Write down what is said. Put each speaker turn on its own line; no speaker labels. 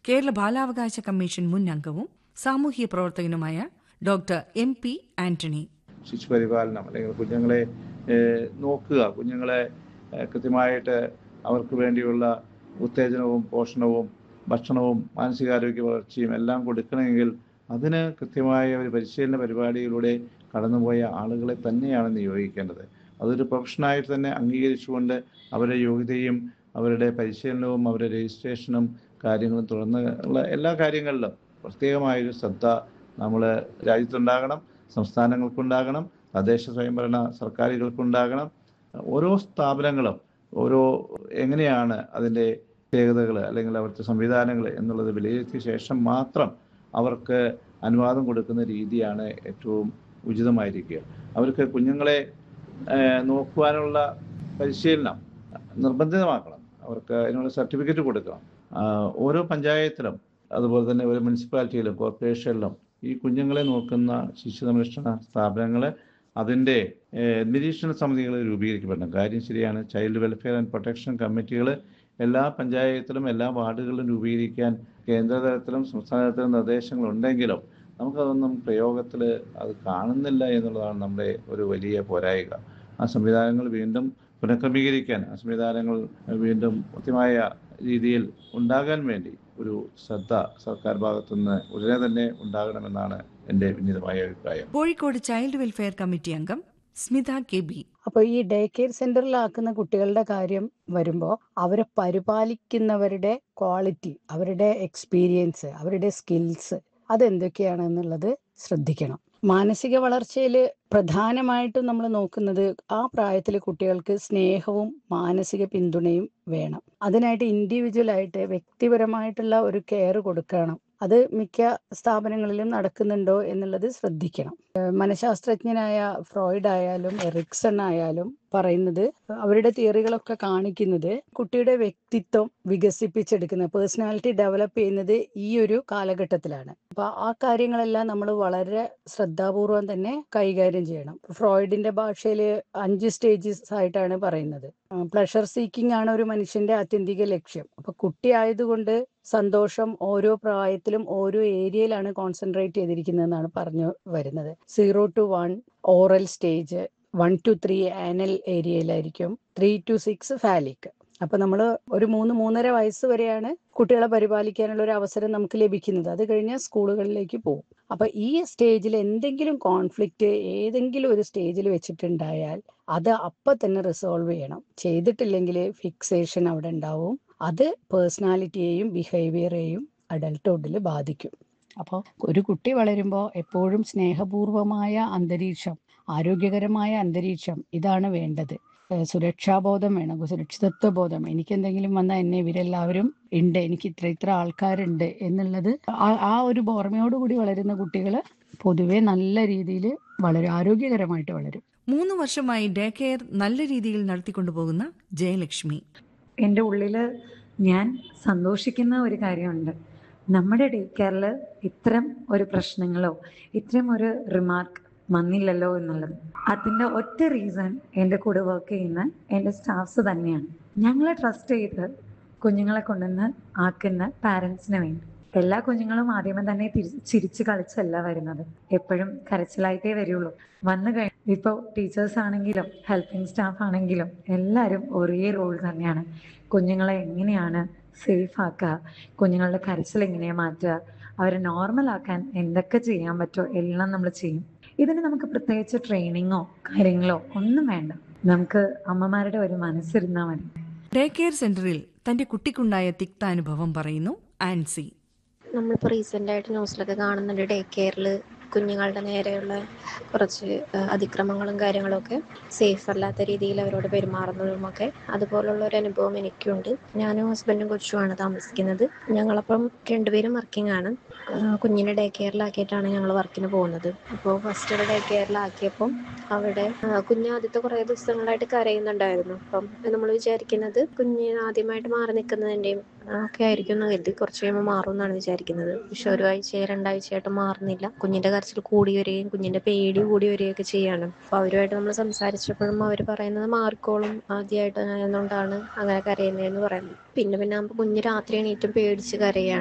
കേരള ബാലാവകാശ കമ്മീഷൻ മുൻ അംഗവും സാമൂഹ്യ പ്രവർത്തകനുമായ ഡോക്ടർ എം പി ആന്റണി
ശിശുപരിപാലനം അല്ലെങ്കിൽ കുഞ്ഞുങ്ങളെ ഏഹ്, നോക്കുക കുഞ്ഞുങ്ങളെ ഏഹ്, കൃത്യമായിട്ട് അവർക്ക് വേണ്ടിയുള്ള ഉത്തേജനവും പോഷണവും ഭക്ഷണവും മാനസികാരോഗ്യ വളർച്ചയും എല്ലാം കൊടുക്കണമെങ്കിൽ അതിന് കൃത്യമായ ഒരു പരിശീലന പരിപാടിയിലൂടെ കടന്നുപോയ ആളുകളെ തന്നെയാണ് നിയോഗിക്കേണ്ടത് അതൊരു പ്രൊഫഷനായിട്ട് തന്നെ അംഗീകരിച്ചുകൊണ്ട് അവരുടെ യോഗ്യതയും അവരുടെ പരിശീലനവും അവരുടെ രജിസ്ട്രേഷനും കാര്യങ്ങളും തുടർന്ന് ഉള്ള എല്ലാ കാര്യങ്ങളിലും പ്രത്യേകമായൊരു ശ്രദ്ധ നമ്മൾ രാജ്യത്തുണ്ടാകണം സംസ്ഥാനങ്ങൾക്കുണ്ടാകണം തദ്ദേശ സ്വയംഭരണ സർക്കാരുകൾക്കുണ്ടാകണം ഓരോ സ്ഥാപനങ്ങളും ഓരോ എങ്ങനെയാണ് അതിൻ്റെ പ്രത്യേകതകൾ അല്ലെങ്കിൽ അവിടുത്തെ സംവിധാനങ്ങൾ എന്നുള്ളത് വിലയിരുത്തിയ ശേഷം മാത്രം അവർക്ക് അനുവാദം കൊടുക്കുന്ന രീതിയാണ് ഏറ്റവും ഉചിതമായിരിക്കുക അവർക്ക് കുഞ്ഞുങ്ങളെ ഏഹ്, നോക്കുവാനുള്ള പരിശീലനം നിർബന്ധിതമാക്കണം അവർക്ക് അതിനുള്ള സർട്ടിഫിക്കറ്റ് കൊടുക്കണം ആഹ്, ഓരോ പഞ്ചായത്തിലും അതുപോലെ തന്നെ ഒരു മുനിസിപ്പാലിറ്റിയിലും കോർപ്പറേഷനിലും ഈ കുഞ്ഞുങ്ങളെ നോക്കുന്ന ശിശു സംരക്ഷണ സ്ഥാപനങ്ങൾ അതിൻ്റെ ഏഹ്, നിരീക്ഷണ സമിതികൾ രൂപീകരിക്കപ്പെടണം കാര്യം ശരിയാണ് ചൈൽഡ് വെൽഫെയർ ആൻഡ് പ്രൊട്ടക്ഷൻ കമ്മിറ്റികൾ എല്ലാ പഞ്ചായത്തിലും എല്ലാ വാർഡുകളിലും രൂപീകരിക്കാൻ കേന്ദ്ര തലത്തിലും സംസ്ഥാന തലത്തിലും നിർദ്ദേശങ്ങൾ ഉണ്ടെങ്കിലും നമുക്കതൊന്നും പ്രയോഗത്തിൽ അത് കാണുന്നില്ല എന്നുള്ളതാണ് നമ്മുടെ ഒരു വലിയ പോരായിക ആ സംവിധാനങ്ങൾ വീണ്ടും പുനഃക്രമീകരിക്കാൻ ആ സംവിധാനങ്ങൾ വീണ്ടും കൃത്യമായ രീതിയിൽ ഉണ്ടാകാൻ വേണ്ടി ഒരു ശ്രദ്ധ സർക്കാർ ഭാഗത്തുനിന്ന് ഉടനെ തന്നെ ഉണ്ടാകണമെന്നാണ് എൻ്റെ വിനീതമായ അഭിപ്രായം
കോഴിക്കോട് ചൈൽഡ് വെൽഫെയർ കമ്മിറ്റി അംഗം സ്മിത കെ ബി
അപ്പൊ ഈ ഡേ കെയർ സെന്ററിലാക്കുന്ന കുട്ടികളുടെ കാര്യം വരുമ്പോൾ അവരെ പരിപാലിക്കുന്നവരുടെ ക്വാളിറ്റി അവരുടെ എക്സ്പീരിയൻസ് അവരുടെ സ്കിൽസ് അതെന്തൊക്കെയാണെന്നുള്ളത് ശ്രദ്ധിക്കണം മാനസിക വളർച്ചയിൽ പ്രധാനമായിട്ടും നമ്മൾ നോക്കുന്നത് ആ പ്രായത്തിലെ കുട്ടികൾക്ക് സ്നേഹവും മാനസിക പിന്തുണയും വേണം അതിനായിട്ട് ഇൻഡിവിജ്വൽ ആയിട്ട് വ്യക്തിപരമായിട്ടുള്ള ഒരു കെയർ കൊടുക്കണം അത് മിക്ക സ്ഥാപനങ്ങളിലും നടക്കുന്നുണ്ടോ എന്നുള്ളത് ശ്രദ്ധിക്കണം ഏഹ് മനഃശാസ്ത്രജ്ഞനായ ഫ്രോയിഡ് ആയാലും എറിക്സൺ ആയാലും പറയുന്നത് അവരുടെ തിയറികളൊക്കെ കാണിക്കുന്നത് കുട്ടിയുടെ വ്യക്തിത്വം വികസിപ്പിച്ചെടുക്കുന്ന പേഴ്സണാലിറ്റി ഡെവലപ്പ് ചെയ്യുന്നത് ഈ ഒരു കാലഘട്ടത്തിലാണ് അപ്പൊ ആ കാര്യങ്ങളെല്ലാം നമ്മൾ വളരെ ശ്രദ്ധാപൂർവം തന്നെ കൈകാര്യം ചെയ്യണം ഫ്രോയിഡിന്റെ ഭാഷയിൽ അഞ്ച് സ്റ്റേജസ് ആയിട്ടാണ് പറയുന്നത് പ്ലഷർ സീക്കിംഗ് ആണ് ഒരു മനുഷ്യന്റെ ആത്യന്തിക ലക്ഷ്യം അപ്പൊ കുട്ടി ആയതുകൊണ്ട് സന്തോഷം ഓരോ പ്രായത്തിലും ഓരോ ഏരിയയിലാണ് കോൺസെൻട്രേറ്റ് ചെയ്തിരിക്കുന്നതെന്നാണ് പറഞ്ഞു വരുന്നത് zero two one oral stage one two three anal ഏരിയയിലായിരിക്കും ത്രീ ടു സിക്സ് ഫാലിക് അപ്പൊ നമ്മൾ ഒരു മൂന്ന് മൂന്നര വയസ്സ് വരെയാണ് കുട്ടികളെ പരിപാലിക്കാനുള്ള ഒരു അവസരം നമുക്ക് ലഭിക്കുന്നത് അത് കഴിഞ്ഞാൽ സ്കൂളുകളിലേക്ക് പോകും അപ്പൊ ഈ സ്റ്റേജിൽ എന്തെങ്കിലും കോൺഫ്ലിക്റ്റ് ഏതെങ്കിലും ഒരു സ്റ്റേജിൽ വെച്ചിട്ടുണ്ടായാൽ അത് അപ്പൊ തന്നെ റിസോൾവ് ചെയ്യണം ചെയ്തിട്ടില്ലെങ്കിൽ ഫിക്സേഷൻ അവിടെ ഉണ്ടാവും അത് പേഴ്സണാലിറ്റിയെയും ബിഹേവിയറെയും അഡൽട്ട്ഹുഡിൽ ബാധിക്കും അപ്പോൾ ഒരു കുട്ടി വളരുമ്പോൾ എപ്പോഴും സ്നേഹപൂർവമായ അന്തരീക്ഷം ആരോഗ്യകരമായ അന്തരീക്ഷം ഇതാണ് വേണ്ടത് ഏഹ് സുരക്ഷാബോധം വേണം സുരക്ഷിതത്വ ബോധം എനിക്ക് എന്തെങ്കിലും വന്നാൽ എന്നെ ഇവരെല്ലാവരും ഉണ്ട് എനിക്ക് ഇത്ര ഇത്ര ആൾക്കാരുണ്ട് എന്നുള്ളത് ആ- ആ ഒരു ഓർമ്മയോടുകൂടി വളരുന്ന കുട്ടികൾ പൊതുവെ നല്ല രീതിയിൽ വളരെ ആരോഗ്യകരമായിട്ട് വളരും
മൂന്ന് വർഷമായി ഡേ കെയർ നല്ല രീതിയിൽ നടത്തിക്കൊണ്ടുപോകുന്ന ജയലക്ഷ്മി
എൻ്റെ ഉള്ളിൽ ഞാൻ സന്തോഷിക്കുന്ന ഒരു കാര്യമുണ്ട് നമ്മുടെ ഡേ കെയറിൽ ഇത്തരം ഒരു പ്രശ്നങ്ങളോ ഇത്തരം ഒരു റിമാർക്ക് വന്നില്ലല്ലോ എന്നുള്ളത് അതിൻ്റെ ഒറ്റ റീസൺ എൻ്റെ കൂടെ വർക്ക് ചെയ്യുന്ന എൻ്റെ സ്റ്റാഫ്സ് തന്നെയാണ് ഞങ്ങളെ ട്രസ്റ്റ് ചെയ്ത് കുഞ്ഞുങ്ങളെ കൊണ്ടുവന്ന് ആക്കുന്ന പാരൻസിന് വേണ്ടി എല്ലാ കുഞ്ഞുങ്ങളും ആദ്യമേ തന്നെ തിരി- ചിരിച്ച് കളിച്ചല്ല വരുന്നത് എപ്പോഴും കരച്ചിലായിട്ടേ വരുള്ളൂ വന്നു കഴിഞ്ഞ് ഇപ്പോൾ ടീച്ചേഴ്സ് ആണെങ്കിലും ഹെൽപ്പിംഗ് സ്റ്റാഫ് ആണെങ്കിലും എല്ലാവരും ഒരേ റോൾ തന്നെയാണ് കുഞ്ഞുങ്ങളെ എങ്ങനെയാണ് സേഫ് ആക്കുക കുഞ്ഞുങ്ങളുടെ കരച്ചിൽ എങ്ങനെയാണ് മാറ്റുക അവരെ നോർമൽ ആക്കാൻ എന്തൊക്കെ ചെയ്യാൻ പറ്റുമോ എല്ലാം നമ്മൾ ചെയ്യും ഇതിന് നമുക്ക് പ്രത്യേകിച്ച് ട്രെയിനിങ്ങോ കാര്യങ്ങളോ ഒന്നും വേണ്ട നമുക്ക് അമ്മമാരുടെ ഒരു മനസ്സിരുന്നാൽ മതി
ഡേ കെയർ സെന്ററിൽ തന്റെ കുട്ടിക്കുണ്ടായ തിക്താനുഭവം പറയുന്നു ആൻസി
നമ്മളിപ്പോൾ റീസെൻ്റ് ആയിട്ട് ന്യൂസിലൊക്കെ കാണുന്നുണ്ട് ഡേ കെയറിൽ കുഞ്ഞുങ്ങളുടെ നേരെയുള്ള കുറച്ച് ആ, അതിക്രമങ്ങളും കാര്യങ്ങളൊക്കെ സേഫ് അല്ലാത്ത രീതിയിൽ അവരോട് പെരുമാറുന്നതുമൊക്കെ അതുപോലുള്ള ഒരു അനുഭവം എനിക്കുണ്ട് ഞാനും ഹസ്ബൻഡും കൊച്ചുമാണ് താമസിക്കുന്നത് ഞങ്ങളപ്പം രണ്ടുപേരും വർക്കിംഗ് ആണ് ആ, കുഞ്ഞിനെ ഡേ കെയറിലാക്കിയിട്ടാണ് ഞങ്ങൾ വർക്കിന് പോകുന്നത് അപ്പോൾ ഫസ്റ്റ് ഡേ കെയറിലാക്കിയപ്പം അവിടെ ആ, കുഞ്ഞ് ആദ്യത്തെ കുറേ ദിവസങ്ങളായിട്ട് കരയുന്നുണ്ടായിരുന്നു അപ്പം നമ്മൾ വിചാരിക്കുന്നത് കുഞ്ഞ് ആദ്യമായിട്ട് മാറി നിൽക്കുന്നതിൻ്റെയും ഒക്കെ ആയിരിക്കും എന്ന് കരുതി കുറച്ച് കഴിയുമ്പോൾ മാറും എന്നാണ് വിചാരിക്കുന്നത് പക്ഷെ ഒരാഴ്ച രണ്ടാഴ്ചയായിട്ട് മാറുന്നില്ല കുഞ്ഞിന്റെ കരച്ചിൽ കൂടി വരികയും കുഞ്ഞിന്റെ പേടി കൂടി വരികയൊക്കെ ചെയ്യാണ് അപ്പൊ അവരുമായിട്ട് നമ്മൾ സംസാരിച്ചപ്പോഴും അവർ പറയുന്നത് മാറിക്കോളും ആദ്യമായിട്ട് ആയതുകൊണ്ടാണ് അങ്ങനെ കരയുന്നതെന്ന് പറയുന്നത് പിന്നെ പിന്നെ ആകുമ്പോൾ കുഞ്ഞ് രാത്രി എണീറ്റും പേടിച്ച് കരയാണ്